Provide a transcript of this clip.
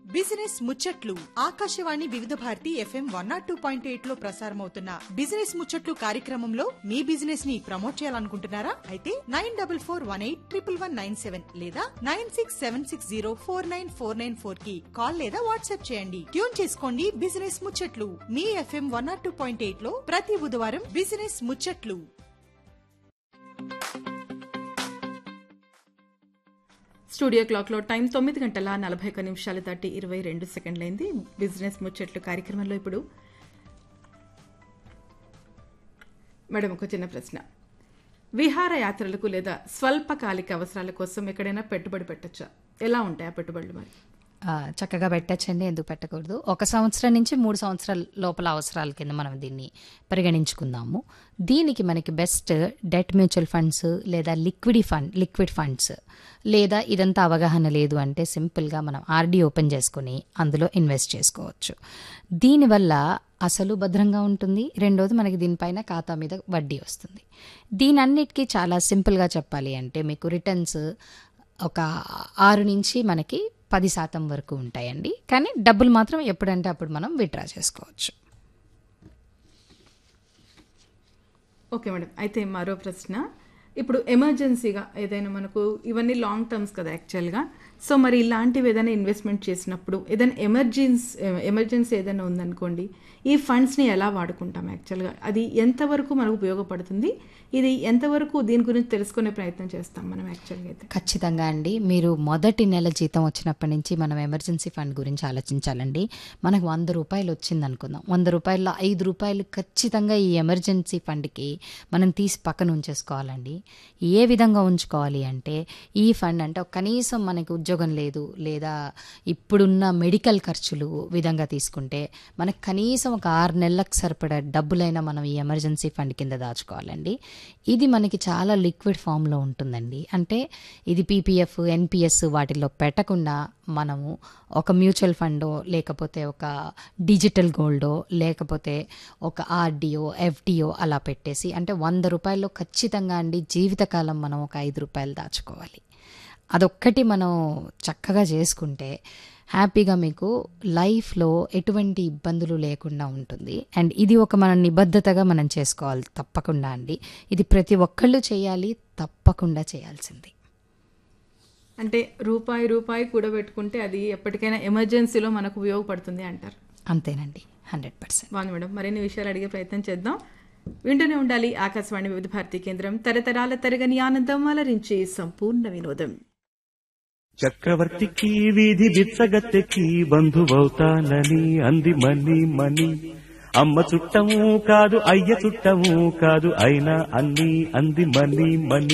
business ముచ్చట్లు Akashvani Vividh Bharati FM one nought two point eight లో ప్రసారమవుతున్న బిజినెస్ ముచ్చట్లు కార్యక్రమంలో మీ బిజినెస్ ని ప్రమోట్ చేయాలనుకుంటున్నారా అయితే nine double four one eight triple one nine seven లేదా nine six seven six zero four nine four nine four కి కాల్ లేదా వాట్సాప్ చేయండి ట్యూన్ చేసుకోండి బిజినెస్ ముచ్చట్లు మీ FM one nought two point eight లో ప్రతి బుధవారం బిజినెస్ ముచ్చట్లు స్టూడియో క్లాక్లో టైం తొమ్మిది గంటల నలభై ఒక్క నిమిషాలు దాటి ఇరవై రెండు సెకండ్లైంది బిజినెస్ ముచ్చట్లు కార్యక్రమంలో ఇప్పుడు మేడం ఒక చిన్న ప్రశ్న విహార యాత్రలకు లేదా స్వల్పకాలిక అవసరాల కోసం ఎక్కడైనా పెట్టుబడి పెట్టచ్చా ఎలా ఉంటాయి ఆ పెట్టుబడులు మరి ఆ, చక్కగా పెట్టచ్చండి ఎందుకు పెట్టకూడదు ఒక సంవత్సరం నుంచి మూడు సంవత్సరాల లోపల అవసరాల కింద మనం దీన్ని పరిగణించుకుందాము దీనికి మనకి బెస్ట్ డెట్ మ్యూచువల్ ఫండ్స్ లేదా లిక్విడ్ ఫండ్ లిక్విడ్ ఫండ్స్ లేదా ఇదంతా అవగాహన లేదు అంటే సింపుల్గా మనం ఆర్డీ ఓపెన్ చేసుకుని అందులో ఇన్వెస్ట్ చేసుకోవచ్చు దీనివల్ల అసలు భద్రంగా ఉంటుంది రెండోది మనకి దీనిపైన ఖాతా మీద వడ్డీ వస్తుంది దీని అన్నిటికీ చాలా సింపుల్గా చెప్పాలి అంటే మీకు రిటర్న్స్ ఒక ఆరు నుంచి మనకి పది శాతం వరకు ఉంటాయండి కానీ డబ్బులు మాత్రం ఎప్పుడంటే అప్పుడు మనం విత్డ్రా చేసుకోవచ్చు ఓకే మేడం అయితే మరో ప్రశ్న ఇప్పుడు ఎమర్జెన్సీగా ఏదైనా మనకు ఇవన్నీ లాంగ్ టర్మ్స్ కదా యాక్చువల్గా సో మరి ఇలాంటివి ఏదైనా ఇన్వెస్ట్మెంట్ చేసినప్పుడు ఏదైనా ఎమర్జెన్సీ ఎమర్జెన్సీ ఏదైనా ఉందనుకోండి ఈ ఫండ్స్ని ఎలా వాడుకుంటాం యాక్చువల్గా అది ఎంతవరకు మనకు ఉపయోగపడుతుంది ఇది ఎంతవరకు దీని గురించి తెలుసుకునే ప్రయత్నం చేస్తాం మనం యాక్చువల్గా అయితే ఖచ్చితంగా అండి మీరు మొదటి నెల జీతం వచ్చినప్పటి నుంచి మనం ఎమర్జెన్సీ ఫండ్ గురించి ఆలోచించాలండి మనకు వంద రూపాయలు వచ్చింది అనుకుందాం వంద రూపాయల్లో ఐదు రూపాయలు ఖచ్చితంగా ఈ ఎమర్జెన్సీ ఫండ్కి మనం తీసి పక్కన ఉంచేసుకోవాలండి ఏ విధంగా ఉంచుకోవాలి అంటే ఈ ఫండ్ అంటే కనీసం మనకి ఉద్యోగం లేదు లేదా ఇప్పుడున్న మెడికల్ ఖర్చులు విధంగా తీసుకుంటే మనకు కనీసం ఒక ఆరు నెలలకు సరిపడా డబ్బులైనా మనం ఈ ఎమర్జెన్సీ ఫండ్ కింద దాచుకోవాలండి ఇది మనకి చాలా లిక్విడ్ ఫామ్లో ఉంటుందండి అంటే ఇది పీపీఎఫ్ ఎన్పిఎస్ వాటిల్లో పెట్టకుండా మనము ఒక మ్యూచువల్ ఫండో లేకపోతే ఒక డిజిటల్ గోల్డో లేకపోతే ఒక ఆర్డిఓ ఎఫ్డిఓ అలా పెట్టేసి అంటే వంద రూపాయల్లో ఖచ్చితంగా అండి జీవితకాలం మనం ఒక ఐదు రూపాయలు దాచుకోవాలి అదొక్కటి మనం చక్కగా చేసుకుంటే హ్యాపీగా మీకు లైఫ్లో ఎటువంటి ఇబ్బందులు లేకుండా ఉంటుంది అండ్ ఇది ఒక మన నిబద్ధతగా మనం చేసుకోవాలి తప్పకుండా అండి ఇది ప్రతి ఒక్కళ్ళు చేయాలి తప్పకుండా చేయాల్సింది అంటే రూపాయి రూపాయి కూడబెట్టుకుంటే అది ఎప్పటికైనా ఎమర్జెన్సీలో మనకు ఉపయోగపడుతుంది అంటారు అంతేనండి హండ్రెడ్ పర్సెంట్ బాగుంది మేడం మరిన్ని విషయాలు అడిగే ప్రయత్నం చేద్దాం వింటూనే ఉండాలి ఆకాశవాణి వివిధ భారతి కేంద్రం తరతరాల తరగని ఆనందం అలరించి సంపూర్ణ వినోదం చక్రవర్తికి వీధి బిచ్చగత్తెకి బంధువవుతానని అంది మని మని అమ్మ చుట్టము కాదు అయ్య చుట్టము కాదు అయినా అన్ని అంది మని మని